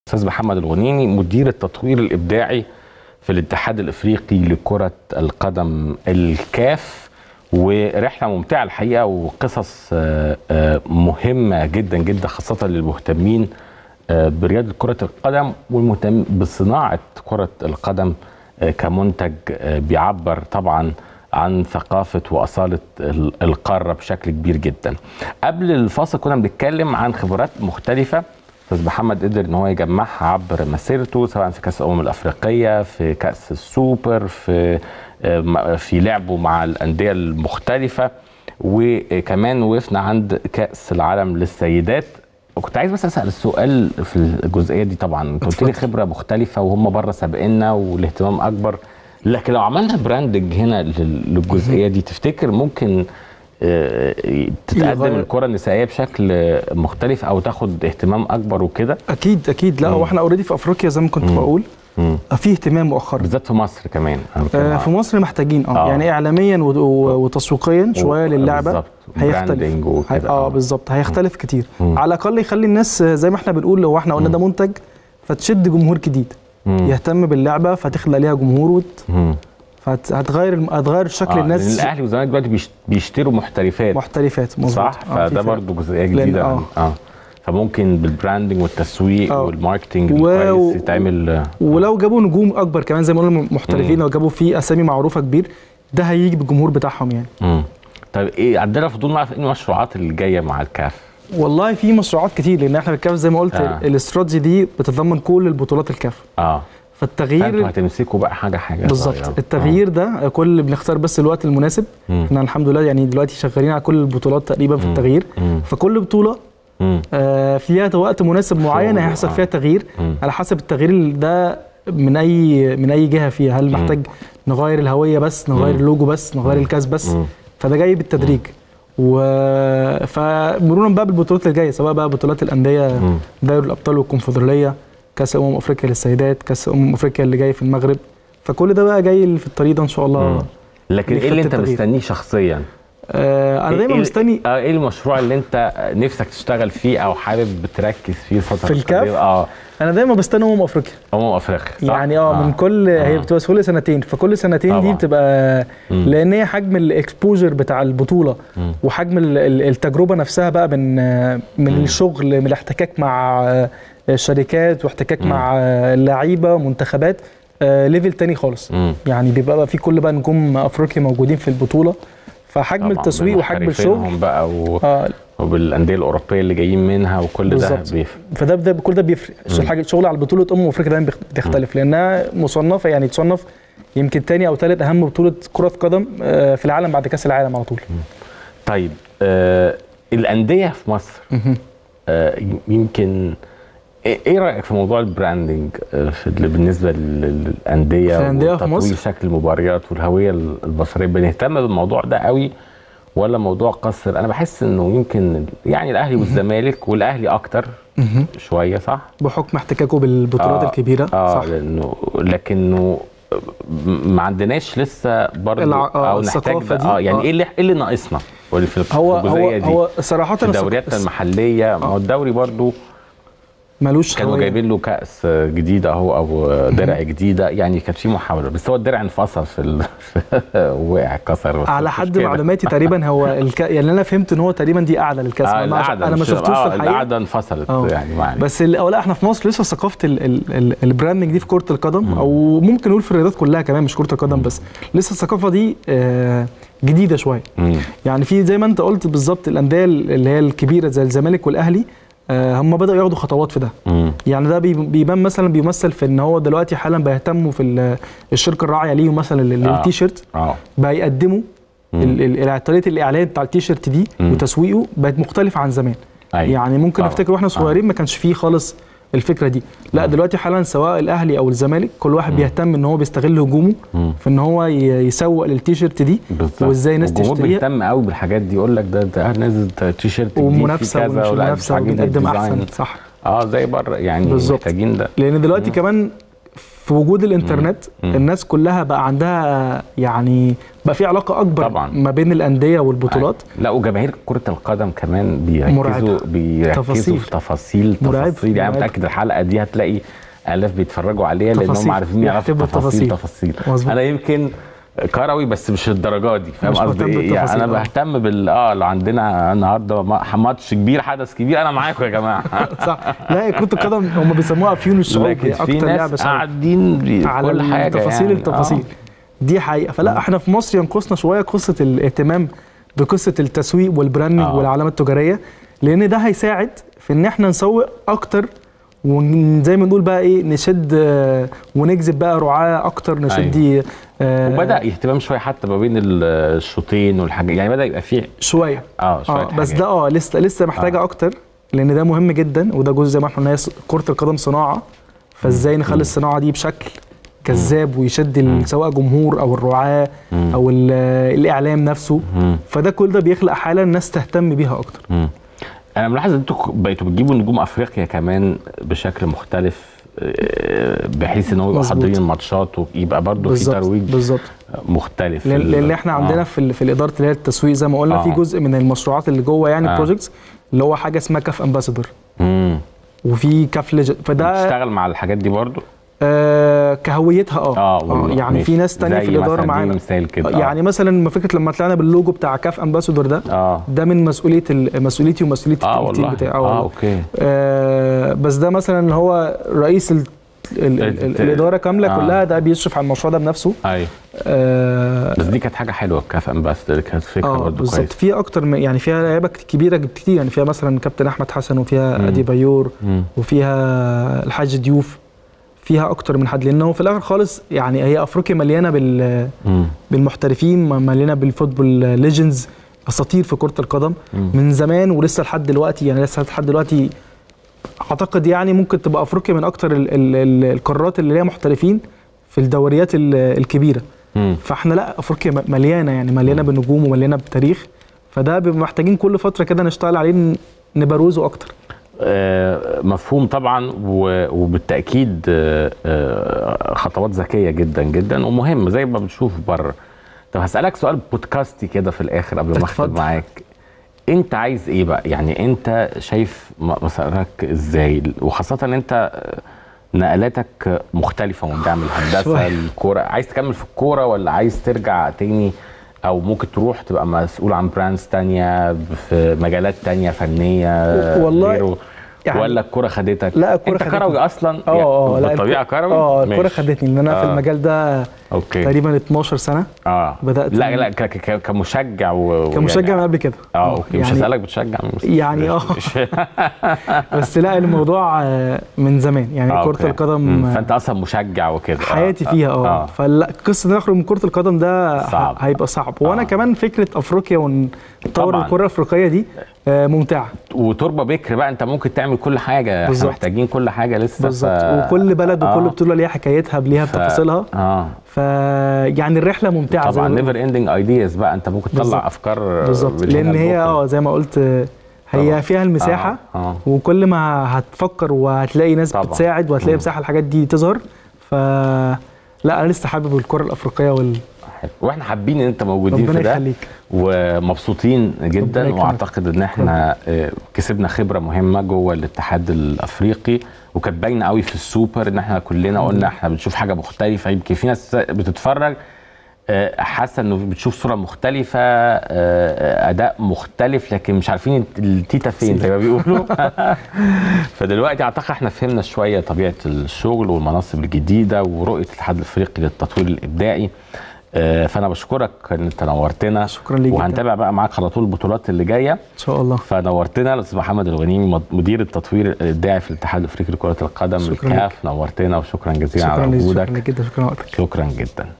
استاذ محمد الغنيمي مدير التطوير الابداعي في الاتحاد الافريقي لكره القدم الكاف ورحله ممتعه الحقيقه وقصص آه، آه، مهمه جدا جدا خاصه للمهتمين آه، برياضه كره القدم والمهتمين بصناعه كره القدم آه، كمنتج آه، بيعبر طبعا عن ثقافه واصاله ال- القاره بشكل كبير جدا. قبل الفاصل كنا بنتكلم عن خبرات مختلفه استاذ محمد قدر ان هو يجمعها عبر مسيرته سواء في كاس الامم الافريقيه في كاس السوبر في آه، في لعبه مع الانديه المختلفه وكمان وقفنا عند كاس العالم للسيدات وكنت عايز بس اسال السؤال في الجزئيه دي طبعا انت قلت لي اتفضل. خبره مختلفه وهم بره سابقنا والاهتمام اكبر لكن لو عملنا براندنج هنا لل- للجزئيه دي تفتكر ممكن آه، تتقدم يغير. الكره النسائيه بشكل مختلف او تاخد اهتمام اكبر وكده اكيد اكيد لا مم. هو احنا اوريدي في افريقيا زي ما كنت مم. بقول مم. في اهتمام مؤخرا بالذات في مصر كمان أنا بتكلم آه عن- في مصر محتاجين اه, آه. يعني اعلاميا و- و- وتسويقيا شويه و- للعبه بالظبط. هيختلف براندنج هي- وكده اه بالظبط هيختلف كتير مم. على الاقل يخلي الناس آه، زي ما احنا بنقول لو احنا قلنا ده منتج فتشد جمهور جديد مم. يهتم باللعبه فتخلق ليها جمهور وت... مم. فهتغير الم- هتغير شكل آه، لأن الناس الاهلي والزمالك دلوقتي بيش- بيشتروا محترفات محترفات مظبوط صح آه، في فده فرق. برضو جزئيه لأن- جديده آه. اه فممكن بالبراندنج والتسويق آه. والماركتنج و- الكويس يتعمل آه. ولو جابوا نجوم اكبر كمان زي ما قلنا محترفين مم. لو جابوا فيه اسامي معروفه كبير ده هيجي بالجمهور بتاعهم يعني مم. طيب ايه عندنا فضول نعرف ايه المشروعات اللي جايه مع الكاف والله في مشروعات كتير لان احنا بالكاف زي ما قلت آه. آه. الاستراتيجي دي بتتضمن كل البطولات الكاف اه فانتوا فالتغيير هتمسكوا بقى حاجه حاجه بالظبط صغيرة. التغيير ده كل بنختار بس الوقت المناسب مم. احنا الحمد لله يعني دلوقتي شغالين على كل البطولات تقريبا في مم. التغيير مم. فكل بطوله مم. آه فيها وقت مناسب معين شغل، هيحصل آه. فيها تغيير مم. على حسب التغيير ده من اي من اي جهه فيها هل محتاج نغير الهويه بس نغير مم. اللوجو بس نغير الكاس بس مم. فده جاي بالتدريج و فمرورا بقى بالبطولات اللي جايه سواء بقى بطولات الانديه مم. دوري الابطال والكونفدراليه كاس امم افريقيا للسيدات كاس امم افريقيا اللي جاي في المغرب فكل ده بقى جاي في الطريق ده ان شاء مم. الله لكن دي ايه اللي خطة انت تغيير. مستنيه شخصيا آه انا إيه- دايما إيه- مستني اه ايه المشروع اللي انت نفسك تشتغل فيه او حابب تركز فيه الفتره في الكاف؟ القادمة؟ اه انا دايما بستنى امم افريقيا امم افريقيا صح؟ يعني اه من كل هي آه. بتبقى كل سنتين فكل سنتين طبعاً. دي بتبقى مم. لان هي حجم الاكسبوجر بتاع البطوله مم. وحجم ال- ال- التجربه نفسها بقى من من مم. الشغل من الاحتكاك مع آه، الشركات واحتكاك مم. مع آه، لعيبه منتخبات آه، ليفل تاني خالص مم. يعني بيبقى بقى في كل بقى نجوم افريقيا موجودين في البطوله فحجم طبعاً التسويق وحجم الشغل بمحترفينهم بقى و... اه وبالانديه الاوروبيه اللي جايين منها وكل ده بالظبط. بيفرق فده ده كل ده بيفرق مم. الحاجه الشغل على بطوله امم افريقيا دايما بيخ- بتختلف لانها مصنفه يعني تصنف يمكن تاني او ثالث اهم بطوله كره قدم آه، في العالم بعد كاس العالم على طول طيب آه الانديه في مصر آه يمكن ايه إيه رايك في موضوع البراندنج آه، في اللي بالنسبه لل- للانديه في الأندية في وتطوير مصر؟ شكل المباريات والهويه البصريه بنهتم بالموضوع ده قوي ولا موضوع قصر انا بحس انه يمكن يعني الاهلي والزمالك والاهلي اكتر شويه صح بحكم احتكاكه بالبطولات آه، الكبيره اه صح لانه لكنه م- ما عندناش لسه برضه الع- آه، او نحتاج الثقافة بقى- دي، اه يعني آه. ايه اللي ايه اللي ناقصنا واللي في هو الجزئيه هو دي هو صراحه في الدوريات الثق- المحليه ما هو الدوري برضو ملوش كانوا هوية. جايبين له كاس جديده اهو او درع جديده يعني كانت في محاوله بس هو الدرع انفصل في ال... وقع كسر بس على مش حد مشكلة. معلوماتي تقريبا هو الك... يعني انا فهمت ان هو تقريبا دي قاعده للكاس آه أنا ما- القعده انا ما مش- شفتوش آه في الحقيقه القعده انفصلت آه. يعني معلش بس ال- أو لا احنا في مصر لسه ثقافه ال- ال- ال- البراندنج دي في كره القدم او ممكن نقول في الرياضات كلها كمان مش كره القدم بس لسه الثقافه دي آه، جديده شويه مم. يعني في زي ما انت قلت بالظبط الانديه اللي هي الكبيره زي الزمالك والاهلي آه، هم بداوا ياخدوا خطوات في ده مم. يعني ده بي- بيبان مثلا بيمثل في ان هو دلوقتي حالا بيهتموا في ال- الشركه الراعيه ليهم مثلا لل- آه. للتيشيرت اه بقى يقدموا مم. ال- ال- طريقه الاعلان بتاع التيشيرت دي مم. وتسويقه بقت مختلفه عن زمان أيوة. يعني ممكن طبعا. نفتكر واحنا صغيرين ما كانش فيه خالص الفكره دي لا دلوقتي حالا سواء الاهلي او الزمالك كل واحد بيهتم ان هو بيستغل هجومه مم. في ان هو ي- يسوق للتيشيرت دي بالظبط وازاي الناس والجمهور تشتريها بيهتم قوي بالحاجات دي يقول لك ده ده نازل تيشيرت جديد فيه ومنافسه كذا ومش ولا منافسه عاجبني وبنقدم الديزاين. احسن صح اه زي بره يعني بالظبط. محتاجين ده لان دلوقتي كمان في وجود الانترنت مم. الناس كلها بقى عندها يعني بقى في علاقه اكبر طبعاً. ما بين الانديه والبطولات لا وجماهير كره القدم كمان بيركزوا مرعبة. بيركزوا تفاصيل. في تفاصيل مرعبة. تفاصيل يعني مرعبة. متاكد الحلقه دي هتلاقي الاف بيتفرجوا عليها لانهم تفاصيل. عارفين يعرفوا يحتبوا تفاصيل التفاصيل. تفاصيل مظبوط. انا يمكن كروي بس مش الدرجات دي فاهم مش قصدي مهتم ايه يعني انا بالتفاصيل، آه. بهتم بال اه لو عندنا النهارده ما- ماتش كبير حدث كبير انا معاكم يا جماعه صح لا هي كرة القدم هم بيسموها افيون الشعوب هي لكن في اكتر لعبة ناس شعب قاعدين بي- على كل حاجه التفاصيل يعني. التفاصيل دي حقيقة فلا احنا في مصر ينقصنا شوية قصة الاهتمام بقصة التسويق والبراندنج آه. والعلامة التجارية لان ده هيساعد في ان احنا نسوق اكتر وزي ما نقول بقى ايه نشد آه، ونجذب بقى رعاة اكتر نشد آه، وبدا اهتمام شويه حتى ما بين ال- الشوطين والحاجات يعني بدا يبقى فيه شوية اه شويه اه بس حاجات. ده اه لسه لسه محتاجه آه. اكتر لان ده مهم جدا وده جزء زي ما احنا قلنا هي كره القدم صناعه فازاي نخلي الصناعه دي بشكل جذاب ويشد ال- سواء جمهور او الرعاه مم. او ال- الاعلام نفسه مم. فده كل ده بيخلق حاله الناس تهتم بيها اكتر مم. انا ملاحظ ان انتوا بقيتوا بتجيبوا نجوم افريقيا كمان بشكل مختلف آه، بحيث ان هو يبقى مظبوط. حاضرين الماتشات ويبقى برضه في بالظبط ترويج بالظبط مختلف لان ال- لأن احنا عندنا آه. في ال- في الاداره اللي هي التسويق زي ما قلنا آه. في جزء من المشروعات اللي جوه يعني آه. بروجكتس اللي هو حاجه اسمها كاف امباسادور مم. وفي كاف ليجند فده بتشتغل مع الحاجات دي برضه آه كهويتها اه اه والله يعني ماشي. في ناس تانية زي في الاداره مثلاً دي معانا مثال كده آه. يعني مثلا ما فكره لما طلعنا باللوجو بتاع كاف امباسادور ده اه ده من مسؤوليه ال- مسؤوليتي ومسؤوليه اه التيم والله بتاعي اه والله. اوكي آه بس ده مثلا اللي هو رئيس ال... ال... ال... الت- الاداره كامله آه. كلها ده بيشرف على المشروع ده بنفسه ايوه اه, بس دي كانت حاجه حلوه الكاف امباسدور كانت فكره آه برضه بالظبط كويسه في اكتر من يعني فيها لعيبه كبيره كتير يعني فيها مثلا كابتن احمد حسن وفيها مم. ادي بايور مم. وفيها الحاج ديوف فيها اكتر من حد لانه في الاخر خالص يعني هي افريقيا مليانه بال مم. بالمحترفين مليانه بالفوتبول ليجندز اساطير في كره القدم مم. من زمان ولسه لحد دلوقتي يعني لسه لحد دلوقتي اعتقد يعني ممكن تبقى افريقيا من اكتر ال ال ال القارات اللي ليها محترفين في الدوريات ال- الكبيره مم. فاحنا لا افريقيا م- مليانه يعني مليانه بنجوم ومليانه بتاريخ فده بيبقى محتاجين كل فتره كده نشتغل عليه ن- نبروزه اكتر آه، مفهوم طبعا و- وبالتاكيد آه، آه، خطوات ذكيه جدا جدا ومهمه زي ما بنشوف بره طب هسالك سؤال بودكاستي كده في الاخر قبل ما اختم اتفضل. معاك انت عايز ايه بقى يعني انت شايف م- مسارك ازاي وخاصه ان انت آه، نقلاتك مختلفه من دعم الهندسه شوية. الكوره عايز تكمل في الكوره ولا عايز ترجع تاني او ممكن تروح تبقى مسؤول عن براندز تانية في مجالات تانية فنية والله غيره يعني- ولا الكوره خدتك لا، الكرة انت خدتني. كروي اصلا اه اه لا بالطبيعه الكرة- كروي اه الكوره ماشي. خدتني لان انا في آه. المجال ده اوكي تقريبا 12 سنه اه بدأت لا من- لا ك- ك- كمشجع و... كمشجع من يعني... قبل كده اه اوكي مش يعني هسالك بتشجع مين. يعني اه. مش- بس لا الموضوع آه، من زمان يعني آه، كره أوكي. القدم مم، آه، فانت اصلا مشجع وكده آه، حياتي آه، فيها اه فلا قصه ان أنا اخرج من كره القدم ده ه- صعب. هيبقى صعب وانا آه. كمان فكره افريقيا ونطور طبعاً. الكره الافريقيه دي آه، ممتعه وتربه بكر بقى انت ممكن تعمل كل حاجه احنا بالظبط. محتاجين كل حاجه لسه بالظبط ف... وكل بلد وكل آه. بطوله ليها حكايتها ليها ف- بتفاصيلها اه ف يعني الرحله ممتعه زي طبعا ما بنقول. نيفر اندنج ايدياز بقى انت ممكن تطلع بالظبط. افكار بالظبط من لان هنا هي لبكرة. اه زي ما قلت آه، طبعاً. هي فيها المساحه آه. آه. وكل ما هتفكر وهتلاقي ناس طبعاً. بتساعد وهتلاقي مم. مساحه الحاجات دي تظهر ف لا انا لسه حابب الكره الافريقيه وال... حلو. واحنا حابين ان انت موجودين ربنا في ده يخليك ومبسوطين جدا يكرمك. واعتقد ان احنا آه، كسبنا خبره مهمه جوه الاتحاد الافريقي وكانت باينه قوي في السوبر ان احنا كلنا قلنا احنا بنشوف حاجه مختلفه يمكن في ناس بتتفرج آه، حاسه انه بتشوف صوره مختلفه آه، اداء مختلف لكن مش عارفين التيتا فين زي ما بيقولوا فدلوقتي اعتقد احنا فهمنا شويه طبيعه الشغل والمناصب الجديده ورؤيه الاتحاد الافريقي للتطوير الابداعي آه، فانا بشكرك ان انت نورتنا شكراً ليك جداً. وهنتابع بقى معاك على طول البطولات اللي جايه ان شاء الله فنورتنا الاستاذ محمد الغنيمي مد- مدير التطوير الابداعي في الاتحاد الافريقي لكره القدم شكراً الكاف نورتنا وشكرا جزيلا شكرا على ليك وجودك شكرا لك جدا شكرا لوقتك شكرا جدا